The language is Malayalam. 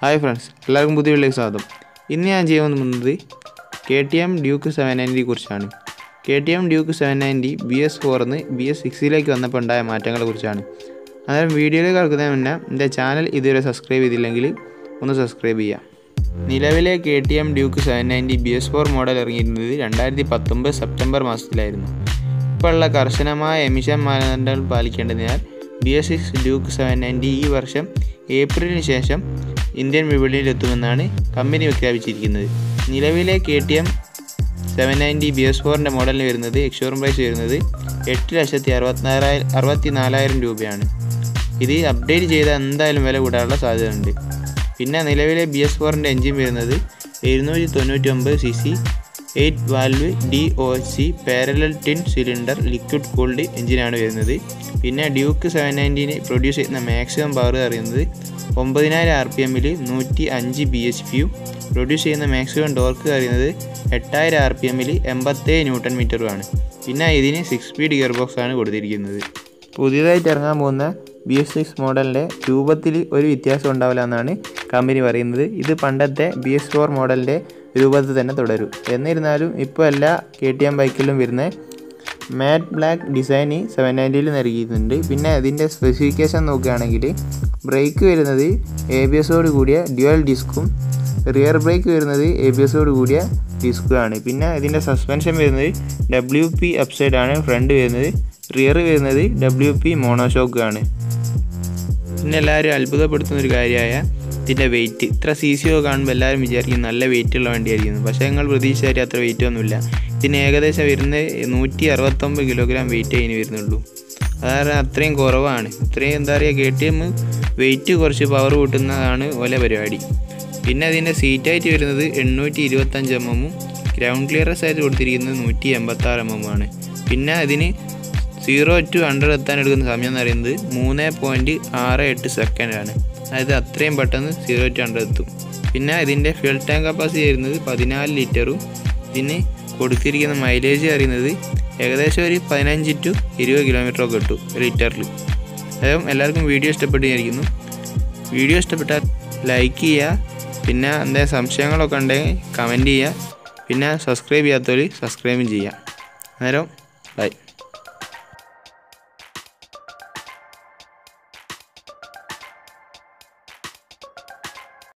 ഹായ് ഫ്രണ്ട്സ് എല്ലാവർക്കും പുതിയ വീട്ടിലേക്ക് സ്വാഗതം ഇന്ന് ഞാൻ ചെയ്യാൻ പോകുന്നത് K T M Duke seven നയൻറ്റിയെ കുറിച്ചാണ് K T M Duke seven ninety B S ഫോറിന്ന് ബി എസ് സിക്സിലേക്ക് വന്നപ്പോൾ ഉണ്ടായ മാറ്റങ്ങളെ കുറിച്ചാണ് അന്നേരം വീഡിയോയിലേക്ക് കിടക്കുന്നതിന് മുന്നേ എൻ്റെ ചാനൽ ഇതുവരെ സബ്സ്ക്രൈബ് ചെയ്തില്ലെങ്കിൽ ഒന്ന് സബ്സ്ക്രൈബ് ചെയ്യാം നിലവിലെ K T M Duke seven ninety B S four model ഇറങ്ങിയിരുന്നത് രണ്ടായിരത്തി പത്തൊമ്പത് സെപ്റ്റംബർ മാസത്തിലായിരുന്നു ഇപ്പോഴുള്ള കർശനമായ എമിഷൻ മാനദണ്ഡങ്ങൾ പാലിക്കേണ്ടതിനാൽ B S six Duke seven ninety ഈ വർഷം ഏപ്രിലിന് ശേഷം ഇന്ത്യൻ വിപണിയിലെത്തുമെന്നാണ് കമ്പനി പ്രഖ്യാപിച്ചിരിക്കുന്നത് നിലവിലെ K T M seven ninety B S ഫോറിൻ്റെ മോഡലിന് വരുന്നത് എക്സ്ഷോറൂം പ്രൈസ് വരുന്നത് എട്ട് ലക്ഷത്തി അറുപത്തിനാലായിരം അറുപത്തി നാലായിരം രൂപയാണ് ഇത് അപ്ഡേറ്റ് ചെയ്താൽ എന്തായാലും വില കൂടാനുള്ള സാധ്യതയുണ്ട് പിന്നെ നിലവിലെ ബി എസ് ഫോറിൻ്റെ എൻജിൻ വരുന്നത് എഴുന്നൂറ്റി തൊണ്ണൂറ്റി ഒമ്പത് C C eight valve D O C parallel twin cylinder liquid cooled എഞ്ചിനാണ് വരുന്നത് പിന്നെ ഡ്യൂക്ക് സെവൻ നയൻറ്റീന് പ്രൊഡ്യൂസ് ചെയ്യുന്ന മാക്സിമം പവർ അറിയുന്നത് ഒമ്പതിനായിരം ആർ പി എമ്മിൽ നൂറ്റി അഞ്ച് ബി എച്ച് പിയും പ്രൊഡ്യൂസ് ചെയ്യുന്ന മാക്സിമം ടോർക്ക് അറിയുന്നത് എട്ടായിരം ആർ പി എമ്മിൽ എൺപത്തേഴ് ന്യൂട്ടൺ മീറ്ററുമാണ് പിന്നെ ഇതിന് സിക്സ് സ്പീഡ് ഗിയർ ബോക്സ് ആണ് കൊടുത്തിരിക്കുന്നത് പുതിയതായിട്ട് ഇറങ്ങാൻ പോകുന്ന ബി എസ് സിക്സ് മോഡലിൻ്റെ രൂപത്തിൽ ഒരു വ്യത്യാസം ഉണ്ടാവില്ല എന്നാണ് കമ്പനി പറയുന്നത് ഇത് പണ്ടത്തെ ബി എസ് ഫോർ മോഡലിൻ്റെ രൂപത്തിൽ തന്നെ തുടരും എന്നിരുന്നാലും ഇപ്പോൾ എല്ലാ കെ ടി എം ബൈക്കിലും വരുന്ന മാറ്റ് ബ്ലാക്ക് ഡിസൈൻ സെവൻ നയൻറ്റിയിൽ നൽകിയിട്ടുണ്ട് പിന്നെ അതിൻ്റെ സ്പെസിഫിക്കേഷൻ നോക്കുകയാണെങ്കിൽ ബ്രേക്ക് വരുന്നത് എ ബി എസോട് കൂടിയ ഡ്യുവൽ ഡിസ്കും റിയർ ബ്രേക്ക് വരുന്നത് എ ബി എസോട് കൂടിയ ഡിസ്കുമാണ് പിന്നെ ഇതിൻ്റെ സസ്പെൻഷൻ വരുന്നത് ഡബ്ല്യു പി അപ്സൈഡ് ആണ് ഫ്രണ്ട് വരുന്നത് റിയർ വരുന്നത് ഡബ്ല്യു പി മോണോഷോക്ക് ആണ് പിന്നെ എല്ലാവരും അത്ഭുതപ്പെടുത്തുന്ന ഒരു കാര്യമായ ഇതിൻ്റെ വെയിറ്റ് ഇത്ര സി സി ഒ കാണുമ്പോൾ എല്ലാവരും വിചാരിക്കും നല്ല വെയിറ്റ് ഉള്ള വണ്ടിയായിരിക്കും പക്ഷേ ഞങ്ങൾ പ്രതീക്ഷിച്ചാൽ അത്ര വെയിറ്റ് ഒന്നുമില്ല ഇതിന് ഏകദേശം വരുന്നത് നൂറ്റി അറുപത്തൊമ്പത് കിലോഗ്രാം വെയിറ്റ് അതിന് വരുന്നുള്ളൂ അതായത് അത്രയും കുറവാണ് ഇത്രയും എന്താ പറയുക കെ ടി എം വെയിറ്റ് കുറച്ച് പവർ കൂട്ടുന്നതാണ് ഓലെ പരിപാടി പിന്നെ അതിൻ്റെ സീറ്റായിട്ട് വരുന്നത് എണ്ണൂറ്റി ഇരുപത്തഞ്ച് എം എമ്മും ഗ്രൗണ്ട് ക്ലിയറൻസ് ആയിട്ട് കൊടുത്തിരിക്കുന്നത് നൂറ്റി എൺപത്താറ് എം എം ആണ് പിന്നെ അതിന് സീറോ ടു ഹൺഡ്രഡ് എത്താൻ എടുക്കുന്ന സമയം എന്ന് പറയുന്നത് മൂന്ന് പോയിൻറ്റ് ആറ് എട്ട് സെക്കൻഡാണ് അതായത് അത്രയും പെട്ടെന്ന് സീറോ ടു ഹൺഡ്രഡ് എത്തും പിന്നെ ഇതിൻ്റെ ഫ്യൂൽ ടാങ്ക് കപ്പാസിറ്റി വരുന്നത് പതിനാല് ലിറ്ററും ഇതിന് കൊടുത്തിരിക്കുന്ന മൈലേജ് അറിയുന്നത് ഏകദേശം ഒരു പതിനഞ്ച് ടു ഇരുപത് കിലോമീറ്ററൊക്കെ കിട്ടും ഒരു ലിറ്ററിൽ അതായത് എല്ലാവർക്കും വീഡിയോ ഇഷ്ടപ്പെട്ടിരിക്കുന്നു വീഡിയോ ഇഷ്ടപ്പെട്ടാൽ ലൈക്ക് ചെയ്യുക പിന്നെ എന്തെങ്കിലും സംശയങ്ങളൊക്കെ ഉണ്ടെങ്കിൽ കമൻറ്റ് ചെയ്യുക പിന്നെ സബ്സ്ക്രൈബ് ചെയ്യാത്തവർ സബ്സ്ക്രൈബും ചെയ്യുക അന്നേരം ബൈ